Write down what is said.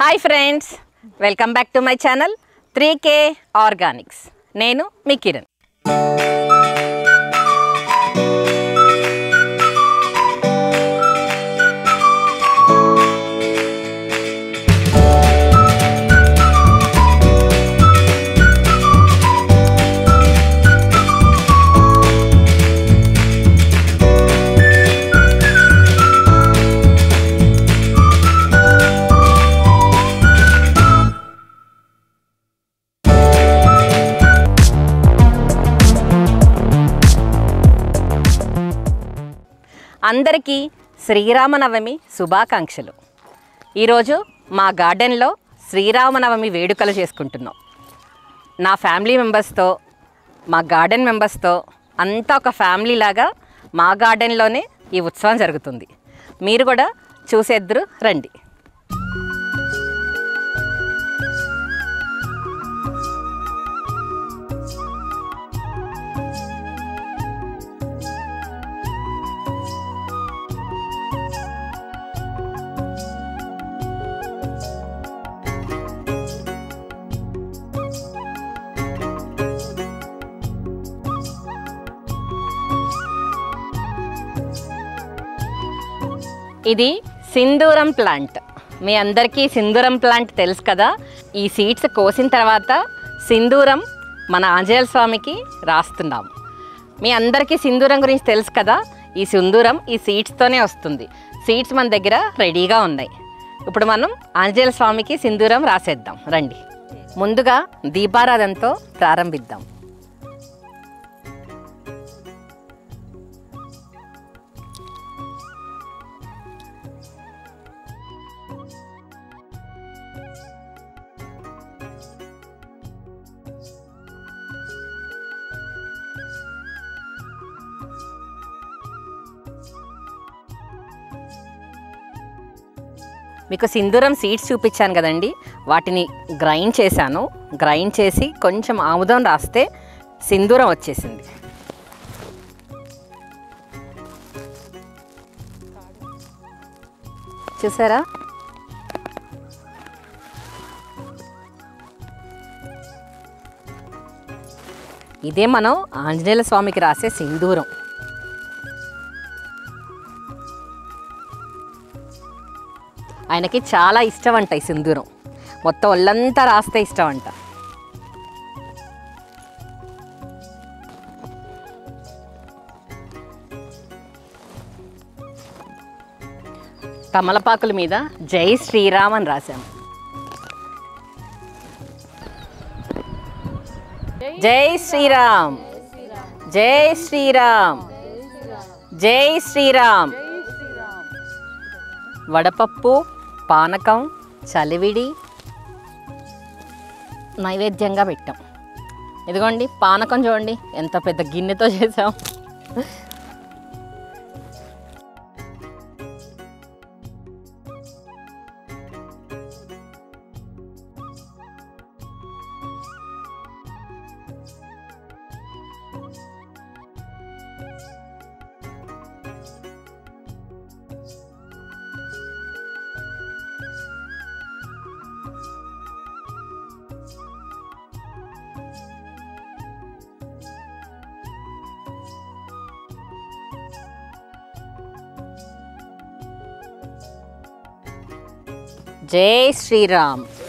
hi friends welcome back to my channel three K organics నేను మీ కిరణ్ అందరికీ శ్రీరామనవమి శుభాకాంక్షలు ఈరోజు మా గార్డెన్లో శ్రీరామనవమి వేడుకలు చేసుకుంటున్నాం నా ఫ్యామిలీ మెంబర్స్తో మా గార్డెన్ మెంబర్స్తో అంతా ఒక ఫ్యామిలీ లాగా మా గార్డెన్లోనే ఈ ఉత్సవం జరుగుతుంది మీరు కూడా చూసేద్దరు రండి ఇది సింధూరం ప్లాంట్ మీ అందరికీ సింధూరం ప్లాంట్ తెలుసు కదా ఈ సీడ్స్ కోసిన తర్వాత సింధూరం మన ఆంజనేయ స్వామికి రాస్తున్నాము మీ అందరికీ సింధూరం గురించి తెలుసు కదా ఈ సింధూరం ఈ సీడ్స్తోనే వస్తుంది సీడ్స్ మన దగ్గర రెడీగా ఉన్నాయి ఇప్పుడు మనం ఆంజనేయ స్వామికి సింధూరం రాసేద్దాం రండి ముందుగా దీపారాధనతో ప్రారంభిద్దాం మీకు సింధూరం సీడ్స్ చూపించాను కదండి వాటిని గ్రైండ్ చేశాను గ్రైండ్ చేసి కొంచెం ఆముదం రాస్తే సింధూరం వచ్చేసింది చూసారా ఇదే మనం ఆంజనేయ స్వామికి రాసే సింధూరం ఆయనకి చాలా ఇష్టం అంట ఈ సింధూరం మొత్తం ఒళ్ళంతా రాస్తే ఇష్టం అంట తమలపాకుల మీద జై శ్రీరామ్ అని రాశాము జై శ్రీరామ్ జై శ్రీరామ్ జై శ్రీరామ్ వడపప్పు పానకం చలివిడి నైవేద్యంగా పెట్టాం ఇదిగోండి పానకం చూడండి ఎంత పెద్ద గిన్నెతో చేసాం జై శ్రీరామ్